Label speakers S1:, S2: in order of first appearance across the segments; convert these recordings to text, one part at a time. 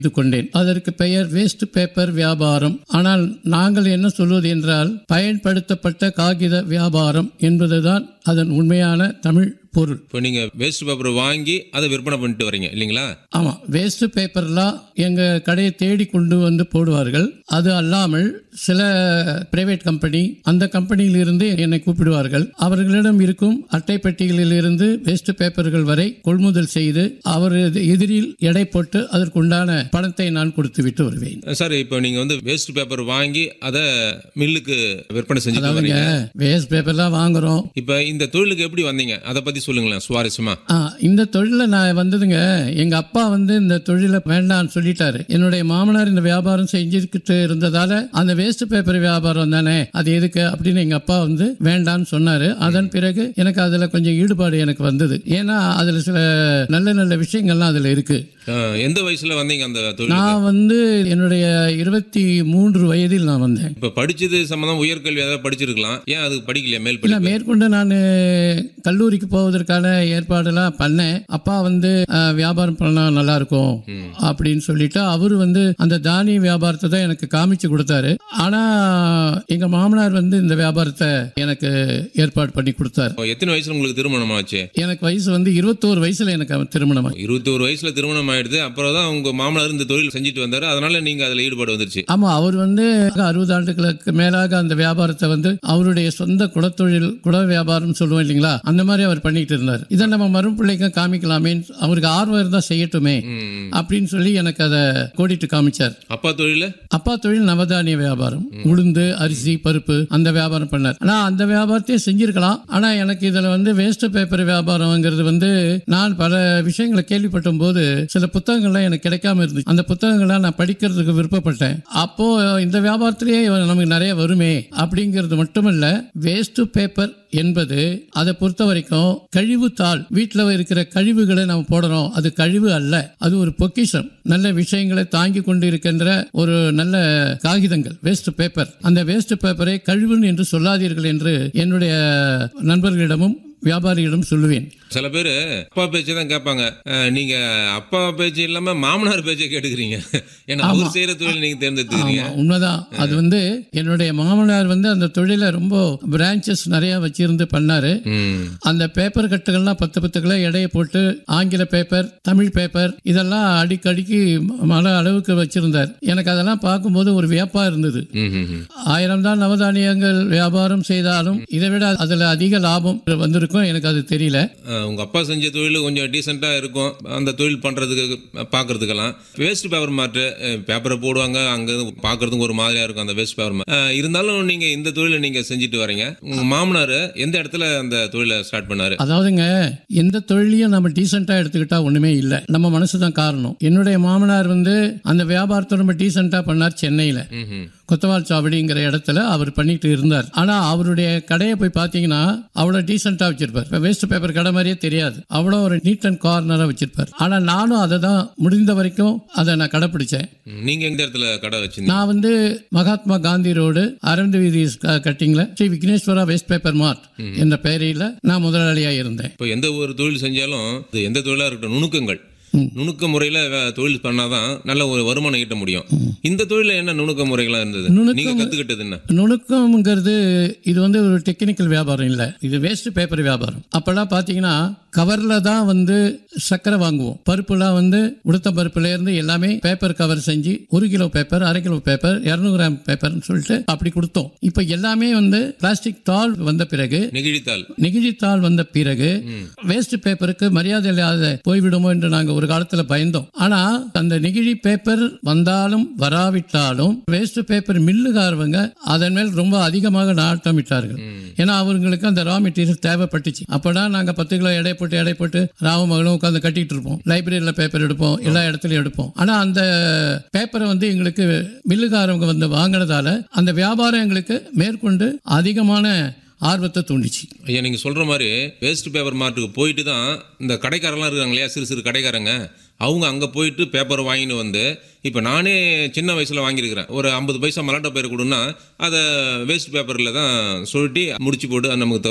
S1: இது கொண்டேன் அதற்கு பெயர் வேஸ்ட் பேப்பர் வியாபாரம் ஆனால் நாங்கள் என்ன சொல்வது என்றால் பயன்படுத்தப்பட்ட காகித வியாபாரம் என்பதுதான் அதன் உண்மையான தமிழ் பொருள்
S2: இப்போ நீங்கள் வேஸ்ட் பேப்பர் வாங்கி அதை விற்பனை பண்ணிட்டு வரீங்க இல்லைங்களா
S1: ஆமாம் வேஸ்ட் பேப்பர்லாம் எங்கள் கடையை தேடி கொண்டு வந்து போடுவார்கள் அது அல்லாமல் சில பிரைவேட் கம்பெனி அந்த கம்பெனியிலிருந்து என்னை கூப்பிடுவார்கள் அவர்களிடம் இருக்கும் அட்டை பெட்டிகளில் இருந்து வேஸ்ட் பேப்பர்கள் வரை கொள்முதல் செய்து அவர் எதிரில் எடை போட்டு அதற்குண்டான பணத்தை நான் கொடுத்து விட்டு வருவேன்
S2: சார் இப்போ நீங்கள் வந்து வேஸ்ட் பேப்பர் வாங்கி அதை மில்லுக்கு விற்பனை செஞ்சுட்டு
S1: அதாவதுங்க
S2: வரீங்க
S1: வேஸ்ட் பேப்பர்லாம் வாங்குறோம்
S2: இப்போ இந்த தொழிலுக்கு எப்படி வந்தீங்க அதை பற்றி சொல்லுங்களேன் சுவாரஸ்யமா
S1: ஆ, இந்த தொழில நான் வந்ததுங்க எங்க அப்பா வந்து இந்த தொழிலை வேண்டாம்னு சொல்லிட்டாரு என்னுடைய மாமனார் இந்த வியாபாரம் செஞ்சுக்கிட்டு இருந்ததால அந்த வேஸ்ட் பேப்பர் வியாபாரம் தானே அது எதுக்கு அப்படின்னு எங்க அப்பா வந்து வேண்டாம்னு சொன்னாரு அதன் பிறகு எனக்கு அதுல கொஞ்சம் ஈடுபாடு எனக்கு வந்தது ஏன்னா அதுல சில நல்ல நல்ல விஷயங்கள்லாம் அதுல இருக்கு
S2: அஹ், எந்த வயசுல வந்தீங்க அந்த தொழில்
S1: நான் வந்து என்னுடைய இருபத்தி மூன்று வயதில் நான் வந்தேன்
S2: இப்போ படிச்சது சம்மந்தம் உயர்கல்வி ஏதாவது படிச்சிருக்கலாம் ஏன் அது படிக்கலையா மேல்
S1: இல்ல
S2: படிப்பு
S1: மேற்கொண்டு நான் கல்லூரிக்கு போவதற்கான ஏற்பாடெல்லாம் பண்ணேன் அப்பா வந்து அஹ், வியாபாரம் பண்ணா நல்லா இருக்கும் அப்படின்னு சொல்லிட்டு அவரு வந்து அந்த தானிய வியாபாரத்தை தான் எனக்கு காமிச்சு கொடுத்தாரு ஆனா எங்க மாமனார் வந்து இந்த வியாபாரத்தை எனக்கு ஏற்பாடு பண்ணி கொடுத்தாரு
S2: இப்போ எத்தனை வயசுல உங்களுக்கு திருமணம் ஆச்சு
S1: எனக்கு வயசு வந்து இருபத்தோரு வயசுல எனக்கு அவன் திருமணம் ஆச்சு.
S2: இருபத்தோரு வயசுல திருமணம் ஆயிடுது அப்புறம் தான் உங்க மாமனார் இந்த தொழில் செஞ்சுட்டு வந்தாரு அதனால நீங்க அதுல ஈடுபாடு வந்துருச்சு
S1: ஆமா அவர் வந்து அறுபது ஆண்டுகளுக்கு மேலாக அந்த வியாபாரத்தை வந்து அவருடைய சொந்த குலத்தொழில் குல வியாபாரம் சொல்லுவோம் இல்லைங்களா அந்த மாதிரி அவர் பண்ணிட்டு இருந்தார் இதை நம்ம மறுபிள்ளைக்கு காமிக்கலாமே அவருக்கு ஆர்வம் இருந்தா செய்யட்டுமே
S2: ம்.
S1: அப்படின்னு சொல்லி எனக்கு அதை கோடிட்டு காமிச்சார்
S2: அப்பா தொழில
S1: அப்பா தொழில் நவதானிய வியாபாரம் உளுந்து அரிசி பருப்பு அந்த வியாபாரம் பண்ணார் ஆனா அந்த வியாபாரத்தையே செஞ்சிருக்கலாம் ஆனா எனக்கு இதுல வந்து வேஸ்ட் பேப்பர் வியாபாரம்ங்கிறது வந்து நான் பல விஷயங்களை கேள்விப்பட்ட போது சில புத்தகங்கள்லாம் எனக்கு கிடைக்காம இருந்துச்சு அந்த புத்தகங்கள்லாம் நான் படிக்கிறதுக்கு விருப்பப்பட்டேன் அப்போ இந்த வியாபாரத்திலேயே நமக்கு நிறைய வருமே அப்படிங்கிறது மட்டுமல்ல வேஸ்ட் பேப்பர் என்பது அதை பொறுத்த வரைக்கும் கழிவு தாள் வீட்டில் இருக்கிற கழிவுகளை நம்ம போடுறோம் அது கழிவு அல்ல அது ஒரு பொக்கிஷம் நல்ல விஷயங்களை தாங்கி கொண்டு இருக்கின்ற ஒரு நல்ல காகிதங்கள் வேஸ்ட் பேப்பர் அந்த வேஸ்ட் பேப்பரை கழிவுன்னு என்று சொல்லாதீர்கள் என்று என்னுடைய நண்பர்களிடமும் வியாபாரிகளிடம் சொல்லுவேன்
S2: சில பேர் அப்பா பேச்சு தான் கேட்பாங்க அஹ், நீங்க அப்பா பேச்சு இல்லாம மாமனார் பேச்சை கேட்டுக்கிறீங்க ஏன்னா அவர் செய்யற தொழில் நீங்க தேர்ந்தெடுத்துக்கிறீங்க
S1: ஆமா, உண்மைதான் அது வந்து என்னுடைய மாமனார் வந்து அந்த தொழிலை ரொம்ப பிரான்ச்சஸ் நிறைய வச்சிருந்து பண்ணாரு
S2: ம்.
S1: அந்த பேப்பர் கட்டுகள்லாம் பத்து பத்து கிலோ எடையை போட்டு ஆங்கில பேப்பர் தமிழ் பேப்பர் இதெல்லாம் அடிக்கடிக்கு மல அளவுக்கு வச்சிருந்தார் எனக்கு அதெல்லாம் பார்க்கும்போது ஒரு வியப்பா இருந்தது
S2: ம், ம், ம்.
S1: ஆயிரம் தான் நவதானியங்கள் வியாபாரம் செய்தாலும் இதை விட அதுல அதிக லாபம் வந்திருக்கும் எனக்கு அது தெரியல
S2: அஹ், உங்க அப்பா செஞ்ச தொழில் கொஞ்சம் டீசெண்டா இருக்கும் அந்த தொழில் பண்றதுக்கு பாக்குறதுக்கெல்லாம் வேஸ்ட் பேப்பர் மாற்று பேப்பரை போடுவாங்க அங்க பாக்குறதுக்கு ஒரு மாதிரியா இருக்கும் அந்த வேஸ்ட் பேப்பர் இருந்தாலும் நீங்க இந்த தொழிலை நீங்க செஞ்சுட்டு வரீங்க உங்க மாமனார் எந்த இடத்துல அந்த தொழிலை ஸ்டார்ட் பண்ணாரு
S1: அதாவதுங்க எந்த தொழிலையும் நம்ம டீசெண்டா எடுத்துக்கிட்டா ஒண்ணுமே இல்லை நம்ம மனசு தான் காரணம் என்னுடைய மாமனார் வந்து அந்த வியாபாரத்தை ரொம்ப டீசெண்டா பண்ணார் சென்னையில
S2: ம், ம்.
S1: கொத்தவால் சாவடிங்கிற இடத்துல அவர் பண்ணிட்டு இருந்தார் ஆனா அவருடைய கடையை போய் பாத்தீங்கன்னா அவ்வளவு டீசெண்டா வச்சிருப்பார் வேஸ்ட் பேப்பர் கடை மாதிரியே தெரியாது அவ்வளவு ஒரு நீட் அண்ட் கார்னரா வச்சிருப்பார் ஆனா நானும் அதை தான் முடிந்த வரைக்கும் அதை நான் கடைப்பிடிச்சேன்
S2: ம், நீங்க எந்த இடத்துல கடை வச்சிருந்தீங்க
S1: நான் வந்து மகாத்மா காந்தி ரோடு அரவிந்த் வீதி க- கட்டிங்ல Sri Vigneshwara waste paper mart என்ற பெயரில் நான் முதலாளியா இருந்தேன்
S2: இப்போ எந்த ஒரு தொழில் செஞ்சாலும் அது எந்த தொழிலா இருக்கட்டும் நுணுக்கங்கள் நுணுக்க முறையில வே- தொழில் பண்ணாதான் நல்ல ஒரு வருமானம் ஈட்ட முடியும் இந்த தொழில என்ன நுணுக்க முறைகள்லாம் இருந்தது
S1: நுணுக்கம்
S2: நீங்க கத்துக்கிட்டது என்ன
S1: நுணுக்கம்ங்கிறது இது வந்து ஒரு டெக்னிக்கல் வியாபாரம் இல்லை இது வேஸ்ட் பேப்பர் வியாபாரம் அப்பெல்லாம் பார்த்தீங்கன்னா கவர்ல தான் வந்து சர்க்கரை வாங்குவோம் பருப்புலாம் வந்து உளுத்த பருப்புல இருந்து எல்லாமே பேப்பர் கவர் செஞ்சு ஒரு கிலோ பேப்பர் அரை கிலோ பேப்பர் இரநூறு கிராம் பேப்பர்னு சொல்லிட்டு அப்படி கொடுத்தோம் இப்போ எல்லாமே வந்து பிளாஸ்டிக் தாள் வந்த பிறகு
S2: நெகிழித்தாள்
S1: நெகிழித்தாள் வந்த பிறகு வேஸ்ட் பேப்பருக்கு மரியாதை இல்லாத போய்விடுமோ என்று நாங்க ஒரு காலத்துல பயந்தோம் ஆனா அந்த நெகிழி பேப்பர் வந்தாலும் வராவிட்டாலும் வேஸ்ட் பேப்பர் மில்லுகாரவங்க அதன் மேல் ரொம்ப அதிகமாக நாட்டமிட்டார்கள் ஏன்னா அவங்களுக்கு அந்த ரா மெட்டீரியல் தேவைப்பட்டுச்சு அப்பதான் நாங்க பத்து கிலோ எடை போட்டு எடை போட்டு ராவும் மகளும் உட்காந்து கட்டிட்டு இருப்போம் லைப்ரரியில பேப்பர் எடுப்போம் எல்லா இடத்துலயும் எடுப்போம் ஆனா அந்த பேப்பரை வந்து எங்களுக்கு மில்லுகாரவங்க வந்து வாங்கினதால அந்த வியாபாரம் எங்களுக்கு மேற்கொண்டு அதிகமான ஆர்வத்தை தூண்டிச்சு
S2: ஐயா நீங்க சொல்ற மாதிரி வேஸ்ட் பேப்பர் மார்ட்டுக்கு போயிட்டு தான் இந்த கடைக்காரங்களாம் இருக்காங்க இல்லையா சிறு சிறு கடைக்காரங்க அவங்க அங்கே போயிட்டு பேப்பர் வாங்கின்னு வந்து இப்போ நானே சின்ன வயசில் வாங்கியிருக்கிறேன் ஒரு ஐம்பது பைசா மலாட்டா பேர் கொடுன்னா அதை வேஸ்ட் பேப்பரில் தான் சுருட்டி முடிச்சு போட்டு அது நமக்கு தருவார்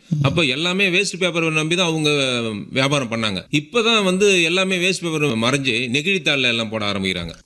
S2: அப்போ எல்லாமே வேஸ்ட் பேப்பரை நம்பி தான் அவங்க வியாபாரம் பண்ணாங்க இப்பதான் வந்து எல்லாமே வேஸ்ட் பேப்பர் மறைஞ்சு நெகிழித்தாளில் எல்லாம் போட ஆரம்பிக்கிறாங்க